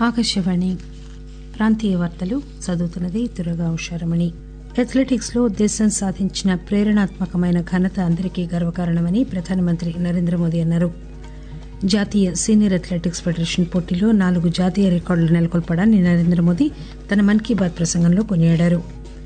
ఆకాశవాణి ప్రాంతీయ వార్తలు చదువుతున్నది దుర్గా ఉషారమణి అథ్లెటిక్స్ లో దేశం సాధించిన ప్రేరణాత్మకమైన ఘనత అందరికీ గర్వకారణమని ప్రధానమంత్రి నరేంద్ర మోదీ అన్నారు జాతీయ సీనియర్ అథ్లెటిక్స్ ఫెడరేషన్ పోటీలో నాలుగు జాతీయ రికార్డులు నెలకొల్పడాన్ని నరేంద్ర మోదీ తన మన్ కీ బాత్ ప్రసంగంలో కొనియాడారు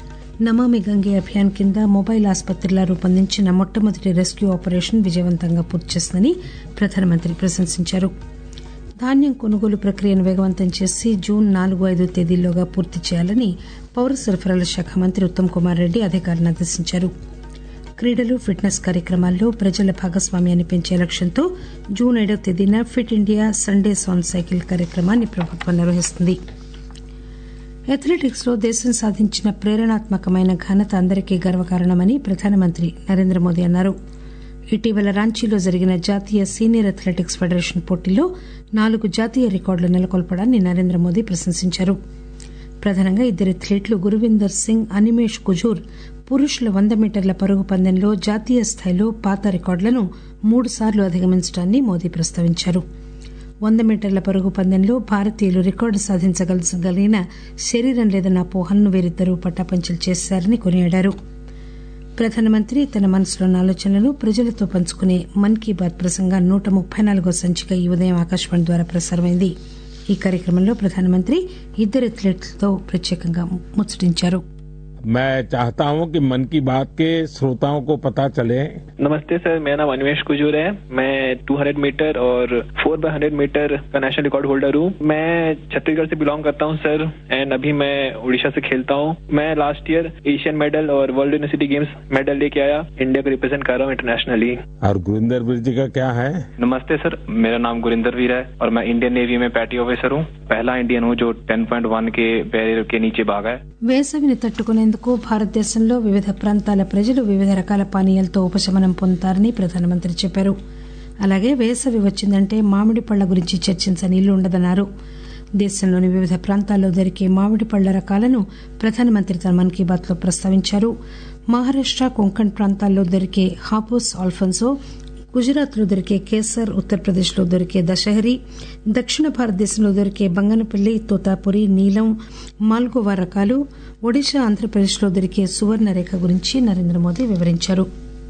నమామి గంగే అభియాన్ కింద మొబైల్ ఆసుపత్రిలా రూపొందించిన మొట్టమొదటి రెస్క్యూ ఆపరేషన్ విజయవంతంగా పూర్తి చేసిందని ప్రధానమంత్రి ప్రశంసించారు ధాన్యం కొనుగోలు ప్రక్రియను వేగవంతం చేసి జూన్ నాలుగు ఐదు తేదీల్లోగా పూర్తి చేయాలని పౌర సరఫరాల శాఖ మంత్రి ఉత్తమ్ కుమార్ రెడ్డి అధికారులను ఆదేశించారు క్రీడలు ఫిట్నెస్ కార్యక్రమాల్లో ప్రజల భాగస్వామ్యాన్ని పెంచే లక్ష్యంతో జూన్ ఏడవ తేదీన fit India Sundays on cycle కార్యక్రమాన్ని ప్రభుత్వం నిర్వహిస్తుంది అథ్లెటిక్స్ లో దేశం సాధించిన ప్రేరణాత్మకమైన ఘనత అందరికీ గర్వకారణమని ప్రధానమంత్రి నరేంద్ర మోదీ అన్నారు ఇటీవల రాంచీలో జరిగిన జాతీయ సీనియర్ అథ్లెటిక్స్ ఫెడరేషన్ పోటీల్లో నాలుగు జాతీయ రికార్డులు నెలకొల్పడాన్ని నరేంద్ర మోదీ ప్రశంసించారు ప్రధానంగా ఇద్దరు అథ్లెట్లు గురువిందర్ సింగ్ అనిమేష్ కుజూర్ పురుషుల వంద మీటర్ల పరుగు పందెంలో జాతీయ స్థాయిలో పాత రికార్డులను మూడుసార్లు అధిగమించడాన్ని మోదీ ప్రస్తావించారు వంద మీటర్ల పరుగు పందెంలో భారతీయులు రికార్డు సాధించగలిగిన శరీరం లేదన్న అపోహలను వీరిద్దరూ పట్టాపంచలు చేశారని కొనియాడారు ప్రధానమంత్రి తన మనసులోని ఆలోచనలను ప్రజలతో పంచుకునే మన్ కీ బాత్ ప్రసంగం నూట ముప్పై నాలుగో సంచిక ఈ ఉదయం ఆకాశవాణి ద్వారా ప్రసారమైంది ఈ కార్యక్రమంలో ప్రధానమంత్రి ఇద్దరు అథ్లెట్లతో ప్రత్యేకంగా ముచ్చటించారు मैं चाहता हूं कि मन की बात के श्रोताओं को पता चले नमस्ते सर मेरा नाम अनिमेश कुजूर है मैं 200 मीटर और 4 बाय 100 मीटर का नेशनल रिकॉर्ड होल्डर हूँ मैं छत्तीसगढ़ से बिलोंग करता हूँ सर एंड अभी मैं उड़ीसा से खेलता हूँ मैं लास्ट ईयर एशियन मेडल और वर्ल्ड यूनिवर्सिटी गेम्स मेडल लेके आया इंडिया को रिप्रेजेंट कर रहा हूँ इंटरनेशनली और गुरिंदर वीर जी का क्या है नमस्ते सर मेरा नाम गुरिंदर वीर है और मैं इंडियन नेवी में पैटी ऑफिसर हूँ पहला इंडियन हूँ जो 10.1 के बैरियर के नीचे भागा है వేసవిని తట్టుకునేందుకు భారతదేశంలో వివిధ ప్రాంతాల ప్రజలు వివిధ రకాల పానీయాలతో ఉపశమనం పొందుతారని ప్రధానమంత్రి చెప్పారు అలాగే వేసవి వచ్చిందంటే మామిడి పళ్ల గురించి చర్చించని ఇల్లు ఉండదన్నారు దేశంలోని వివిధ ప్రాంతాల్లో దొరికే మామిడి పళ్ల రకాలను ప్రధానమంత్రి తన మన్ కీ బాత్ లో ప్రస్తావించారు మహారాష్ట కొంకణ్ ప్రాంతాల్లో దొరికే హాపూస్ ఆల్ఫన్సో గుజరాత్ లో దొరికే కేసర్ ఉత్తరప్రదేశ్ లో దొరికే దశహరి దక్షిణ భారతదేశంలో దొరికే బంగనపల్లి తోతాపురి నీలం మాల్గోవా రకాలు ఒడిశా ఆంధ్రప్రదేశ్ లో దొరికే సువర్ణ రేఖ గురించి నరేంద్ర మోదీ వివరించారు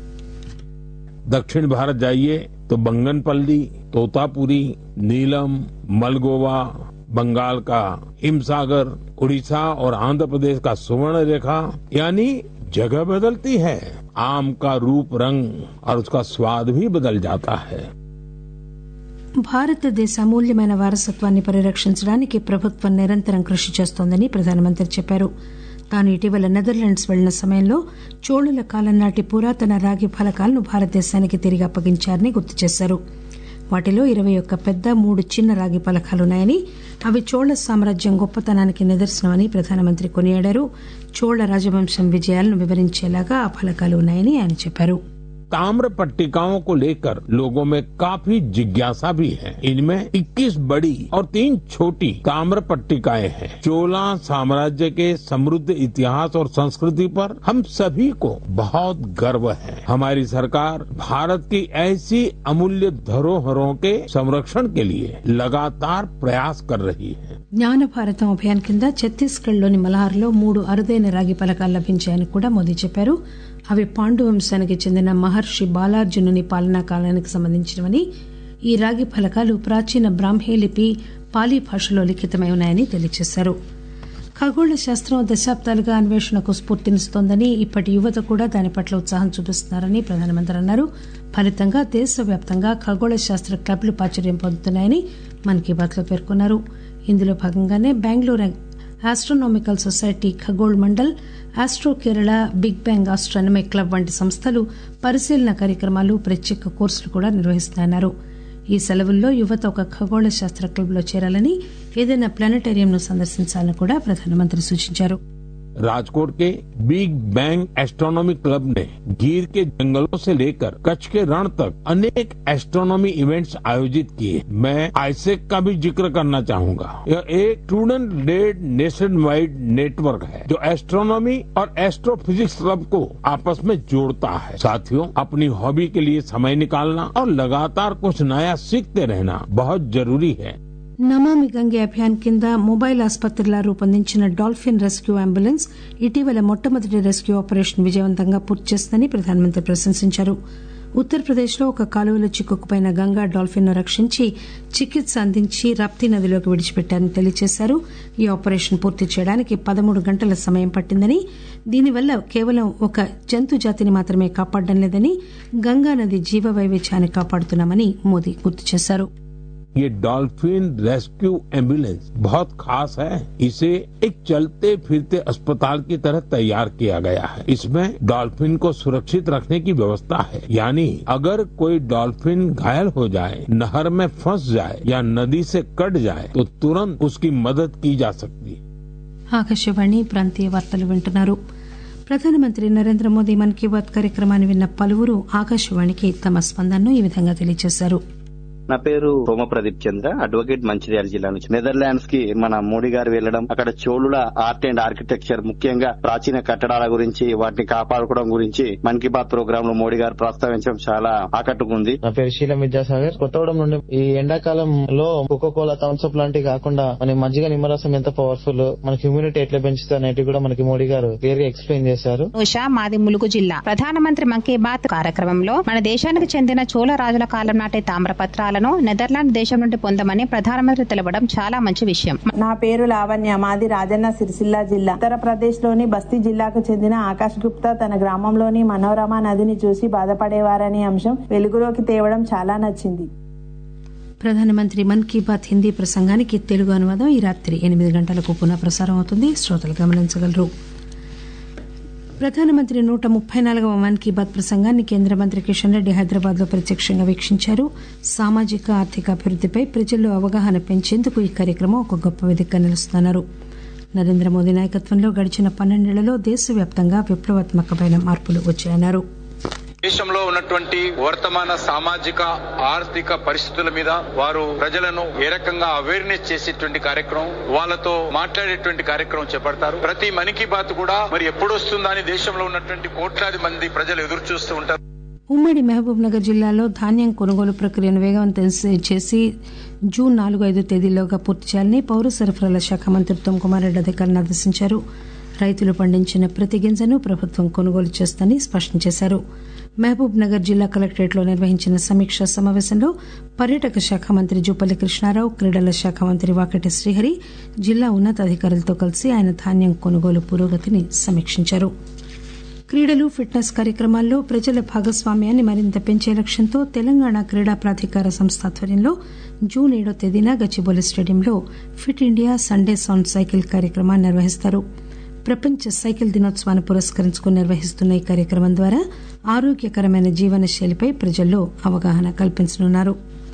दक्षिण भारत जाइए तो बंगनपल्ली तोतापुरी नीलम मलगोवा बंगाल का हिमसागर उड़ीसा और आंध्र प्रदेश का सुवर्ण रेखा यानी जगह बदलती है आम का रूप रंग और उसका स्वाद भी बदल जाता है భారతదేశ అమూల్యమైన వారసత్వాన్ని పరిరక్షించడానికి ప్రభుత్వం నిరంతరం కృషి చేస్తోందని ప్రధానమంత్రి చెప్పారు తాను ఇటీవల నెదర్లాండ్స్ వెళ్లిన సమయంలో చోళుల కాలం నాటి పురాతన రాగి ఫలకాలను భారతదేశానికి తిరిగి అప్పగించారని గుర్తు చేశారు వాటిలో ఇరవై ఒక్క పెద్ద మూడు చిన్న రాగి ఫలకాలున్నాయని అవి చోళ సామ్రాజ్యం గొప్పతనానికి నిదర్శనమని ప్రధానమంత్రి కొనియాడారు చోళ రాజవంశం విజయాలను వివరించేలాగా ఆ ఫలకాలు ఉన్నాయని ఆయన చెప్పారు ताम्र पट्टिकाओं को लेकर लोगों में काफी जिज्ञासा भी है इनमें 21 बड़ी और तीन छोटी ताम्र पट्टिकाएं हैं चोला साम्राज्य के समृद्ध इतिहास और संस्कृति पर हम सभी को बहुत गर्व है हमारी सरकार भारत की ऐसी अमूल्य धरोहरों के संरक्षण के लिए लगातार प्रयास कर रही है జ్ఞాన భారతం అభియాన్ కింద ఛత్తీస్గఢ్లోని మలహార్లో మూడు అరుదైన రాగి ఫలకాలు లభించాయని కూడా మోదీ చెప్పారు అవి పాండు వంశానికి చెందిన మహర్షి బాలార్జునుని పాలనా కాలానికి సంబంధించినవని ఈ రాగి ఫలకాలు ప్రాచీన బ్రాహ్మీ లిపి పాలీ భాషలో లిఖితమై ఉన్నాయని తెలియజేశారు ఖగోళ శాస్త్రం దశాబ్దాలుగా అన్వేషణకు స్ఫూర్తినిస్తోందని ఇప్పటి యువత కూడా దాని పట్ల ఉత్సాహం చూపిస్తున్నారని ప్రధానమంత్రి అన్నారు ఫలితంగా దేశవ్యాప్తంగా ఖగోళ శాస్త్ర క్లబ్లు ప్రాచుర్యం పొందుతున్నాయని మన్ కీ బాత్ లో పేర్కొన్నారు ఇందులో భాగంగానే Bengaluru astronomical society Khagol Mandal astro Kerala big bang astronomy club వంటి సంస్థలు పరిశీలన కార్యక్రమాలు ప్రత్యేక కోర్సులు కూడా నిర్వహిస్తున్నాయన్నారు ఈ సెలవుల్లో యువత ఒక ఖగోళ శాస్త్ర క్లబ్ లో చేరాలని ఏదైనా ప్లానటేరియంను సందర్శించాలని కూడా ప్రధానమంత్రి సూచించారు राजकोट के बिग बैंग एस्ट्रोनॉमी क्लब ने गिर के जंगलों से लेकर कच्छ के रण तक अनेक एस्ट्रोनॉमी इवेंट्स आयोजित किए मैं आईसेक का भी जिक्र करना चाहूंगा यह एक student led nationwide network है जो एस्ट्रोनॉमी और एस्ट्रोफिजिक्स क्लब को आपस में जोड़ता है साथियों अपनी हॉबी के लिए समय निकालना और लगातार कुछ नया सीखते रहना बहुत जरूरी है నమామి గంగే అభియాన్ కింద మొబైల్ ఆసుపత్రిలా రూపొందించిన డాల్ఫిన్ రెస్క్యూ అంబులెన్స్ ఇటీవల మొట్టమొదటి రెస్క్యూ ఆపరేషన్ విజయవంతంగా పూర్తి చేసిందని ప్రధానమంత్రి ప్రశంసించారు ఉత్తరప్రదేశ్లో ఒక కాలువలో చిక్కుకుపోయిన గంగా డాల్ఫిన్ ను రక్షించి చికిత్స అందించి రప్తి నదిలోకి విడిచిపెట్టారని తెలియజేశారు ఈ ఆపరేషన్ పూర్తి చేయడానికి పదమూడు గంటల సమయం పట్టిందని దీనివల్ల కేవలం ఒక జంతు జాతిని మాత్రమే కాపాడడం లేదని గంగా నది జీవ వైవిధ్యాన్ని కాపాడుతున్నామని మోదీ గుర్తు చేశారు ये डॉल्फिन रेस्क्यू एम्बुलेंस बहुत खास है इसे एक चलते फिरते अस्पताल की तरह तैयार किया गया है इसमें डॉल्फिन को सुरक्षित रखने की व्यवस्था है यानी अगर कोई डॉल्फिन घायल हो जाए नहर में फंस जाए या नदी से कट जाए तो तुरंत उसकी मदद की जा सकती है ఆకాశవాణి ప్రాంతీయ వార్తలు వింటున్నారు ప్రధానమంత్రి నరేంద్ర మోదీ మన్ కీ బాత్ కార్యక్రమాన్ని విన్న పలువురు ఆకాశవాణికి తమ స్పందనను ఈ విధంగా తెలియజేశారు నా పేరు సోమ ప్రదీప్ చంద్ర అడ్వకేట్ మంచిర్యాల జిల్లా నుంచి నెదర్లాండ్స్ కి మన మోడీ గారు వెళ్లడం అక్కడ చోళుల ఆర్ట్ అండ్ ఆర్కిటెక్చర్ ముఖ్యంగా ప్రాచీన కట్టడాల గురించి వాటిని కాపాడుకోవడం గురించి మన్ కీ బాత్ ప్రోగ్రామ్ లో మోడీ గారు ప్రస్తావించడం చాలా ఆకట్టుకుంది నా పేరు శీలం విద్యాసాగర్ కొత్తగూడెం నుండి ఈ ఎండాకాలంలో కోకో కోలా థమ్స్అప్ లాంటివి కాకుండా మన మజ్జిగ నిమ్మరసం ఎంత పవర్ఫుల్ మనకి ఇమ్యూనిటీ ఎట్లా పెంచుతుంది అనేటివి కూడా మనకి మోడీ గారు క్లియర్ గా ఎక్స్ప్లెయిన్ చేశారు ఉషా మాది ములుగు జిల్లా ప్రధానమంత్రి మన్ కీ బాత్ కార్యక్రమంలో మన దేశానికి చెందిన చోళ రాజుల కాలం నాటి తామ్రపత్రాలను నెదర్లాండ్ దేశం నుండి పొందమని ప్రధానమంత్రి తెలపడం చాలా మంచి విషయం నా పేరు లావణ్య మాది రాజన్న సిరిసిల్ల జిల్లా ఉత్తరప్రదేశ్ లోని బస్తీ జిల్లాకు చెందిన ఆకాష్ గుప్తా తన గ్రామంలోని మనోరమ నదిని చూసి బాధపడేవారనే అంశం వెలుగులోకి తేవడం చాలా నచ్చింది ప్రధానమంత్రి మన్ కీ బాత్ హిందీ ప్రసంగానికి తెలుగు అనువాదం ఈ రాత్రి ఎనిమిది గంటలకు పునః ప్రసారం అవుతుంది శ్రోతలు గమనించగలరు ప్రధానమంత్రి నూట ముప్పై నాలుగవ మన్ కీ బాత్ ప్రసంగాన్ని కేంద్ర మంత్రి కిషన్ రెడ్డి హైదరాబాద్ లో ప్రత్యక్షంగా వీక్షించారు సామాజిక ఆర్థిక అభివృద్దిపై ప్రజల్లో అవగాహన పెంచేందుకు ఈ కార్యక్రమం ఒక గొప్ప వేదికగా నిలుస్తున్నారు నరేంద్ర మోదీ నాయకత్వంలో గడిచిన పన్నెండేళ్లలో దేశవ్యాప్తంగా విప్లవాత్మకమైన మార్పులు వచ్చాయన్నారు దేశంలో ఉన్నటువంటి వర్తమాన సామాజిక ఆర్థిక పరిస్థితుల మీద వారు ప్రజలను ఏ రకంగా అవేర్నెస్ చేసేటువంటి కార్యక్రమం వాళ్ళతో మాట్లాడేటువంటి కార్యక్రమం చేపడతారు ప్రతి మన్ కీ బాత్ కూడా మరి ఎప్పుడు వస్తుందా అని దేశంలో ఉన్నటువంటి కోట్లాది మంది ప్రజలు ఎదురు చూస్తూ ఉంటారు ఉమ్మడి మహబూబ్ నగర్ జిల్లాలో ధాన్యం కొనుగోలు ప్రక్రియను వేగవంతం చేసి జూన్ నాలుగు ఐదు తేదీలోగా పూర్తి చేయాలని పౌర సరఫరాల శాఖ మంత్రి ఉత్తమ్ కుమార్ రెడ్డి అధికారులను ఆదేశించారు రైతులు పండించిన ప్రతి గింజను ప్రభుత్వం కొనుగోలు చేస్తుందని స్పష్టం చేశారు మహబూబ్ నగర్ జిల్లా కలెక్టరేట్లో నిర్వహించిన సమీక్షా సమావేశంలో పర్యాటక శాఖ మంత్రి జూపల్లి కృష్ణారావు క్రీడల శాఖ మంత్రి వాకటి శ్రీహరి జిల్లా ఉన్నతాధికారులతో కలిసి ఆయన ధాన్యం కొనుగోలు పురోగతిని సమీక్షించారు క్రీడలు ఫిట్నెస్ కార్యక్రమాల్లో ప్రజల భాగస్వామ్యాన్ని మరింత పెంచే లక్ష్యంతో తెలంగాణ క్రీడా ప్రాధికార సంస్థ ఆధ్వర్యంలో జూన్ ఏడో తేదీన గచ్చిబౌలి స్టేడియంలో fit India Sunday sound cycle కార్యక్రమాన్ని నిర్వహిస్తారు ప్రపంచ సైకిల్ దినోత్సవాన్ని పురస్కరించుకుని నిర్వహిస్తున్న ఈ కార్యక్రమం ద్వారా ఆరోగ్యకరమైన జీవన శైలిపై ప్రజల్లో అవగాహన కల్పించనున్నారు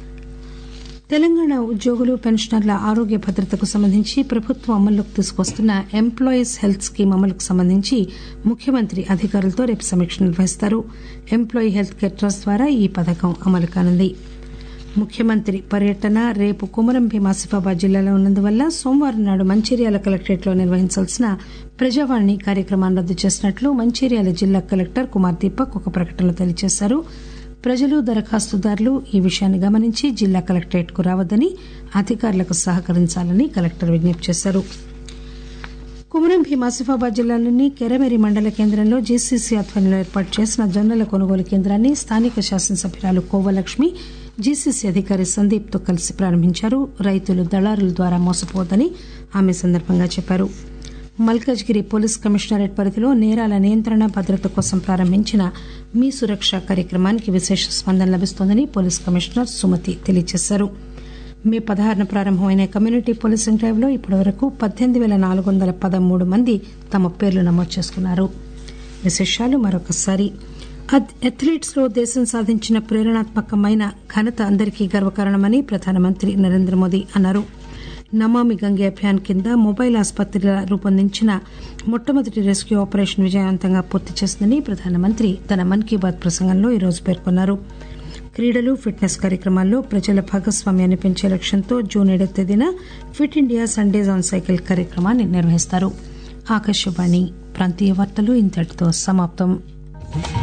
తెలంగాణ ఉద్యోగులు పెన్షనర్ల ఆరోగ్య భద్రతకు సంబంధించి ప్రభుత్వం అమల్లోకి తీసుకొస్తున్న ఎంప్లాయీస్ హెల్త్ స్కీమ్ అమలుకు సంబంధించి ముఖ్యమంత్రి అధికారులతో రేపు సమీక్ష నిర్వహిస్తారు ఎంప్లాయీ హెల్త్ కేర్ ట్రస్ట్ ద్వారా ఈ పథకం అమలు కానుంది ముఖ్యమంత్రి పర్యటన రేపు కుమరం భీం ఆసిఫాబాద్ జిల్లాలో ఉన్నందువల్ల సోమవారం నాడు మంచిర్యాల కలెక్టరేట్లో నిర్వహించాల్సిన ప్రజావాణి కార్యక్రమాన్ని రద్దు చేసినట్లు మంచిర్యాల జిల్లా కలెక్టర్ కుమార్ దీపక్ ఒక ప్రకటనలో తెలియజేశారు ప్రజలు దరఖాస్తుదారులు ఈ విషయాన్ని గమనించి జిల్లా కలెక్టరేట్ కు రావద్దని అధికారులకు సహకరించాలని కలెక్టర్ విజ్ఞప్తి చేశారు కుమరం భీం ఆసిఫాబాద్ జిల్లాలోని కెరమెరి మండల కేంద్రంలో జీసీసీ ఆధ్వర్యంలో ఏర్పాటు చేసిన జొన్నల కొనుగోలు కేంద్రాన్ని స్థానిక శాసనసభ్యురాలు కోవలక్ష్మి జీసీసీ అధికారి సందీప్ తో కలిసి ప్రారంభించారు రైతులు దళారుల ద్వారా మోసపోవద్దని ఆమె సందర్భంగా చెప్పారు మల్కజ్గిరి పోలీస్ కమిషనరేట్ పరిధిలో నేరాల నియంత్రణ భద్రత కోసం ప్రారంభించిన మీ సురక్ష కార్యక్రమానికి విశేష స్పందన లభిస్తోందని పోలీస్ కమిషనర్ సుమతి తెలియజేశారు మే పదహారున ప్రారంభమైన కమ్యూనిటీ పోలీసింగ్ డ్రైవ్ లో ఇప్పటి వరకు పద్దెనిమిది పేల నాలుగు వందల పదమూడు మంది తమ పేర్లు నమోదు చేసుకున్నారు విశేషాలు మరొకసారి అథ్లీట్స్ లో దేశం సాధించిన ప్రేరణాత్మకమైన ఘనత అందరికీ గర్వకారణమని ప్రధానమంత్రి నరేంద్ర మోదీ అన్నారు నమామి గంగే అభియాన్ కింద మొబైల్ ఆసుపత్రిగా రూపొందించిన మొట్టమొదటి రెస్క్యూ ఆపరేషన్ విజయవంతంగా పూర్తి చేసిందని ప్రధానమంత్రి తన మన్ కీ బాత్ ప్రసంగంలో ఈరోజు పేర్కొన్నారు క్రీడలు ఫిట్నెస్ కార్యక్రమాల్లో ప్రజల భాగస్వామ్యాన్ని పెంచే లక్ష్యంతో జూన్ ఏడవ తేదీన fit India Sundays on cycle కార్యక్రమాన్ని నిర్వహిస్తారు ఆకాశవాణి ప్రాంతీయ వార్తలు ఇంతటితో సమాప్తం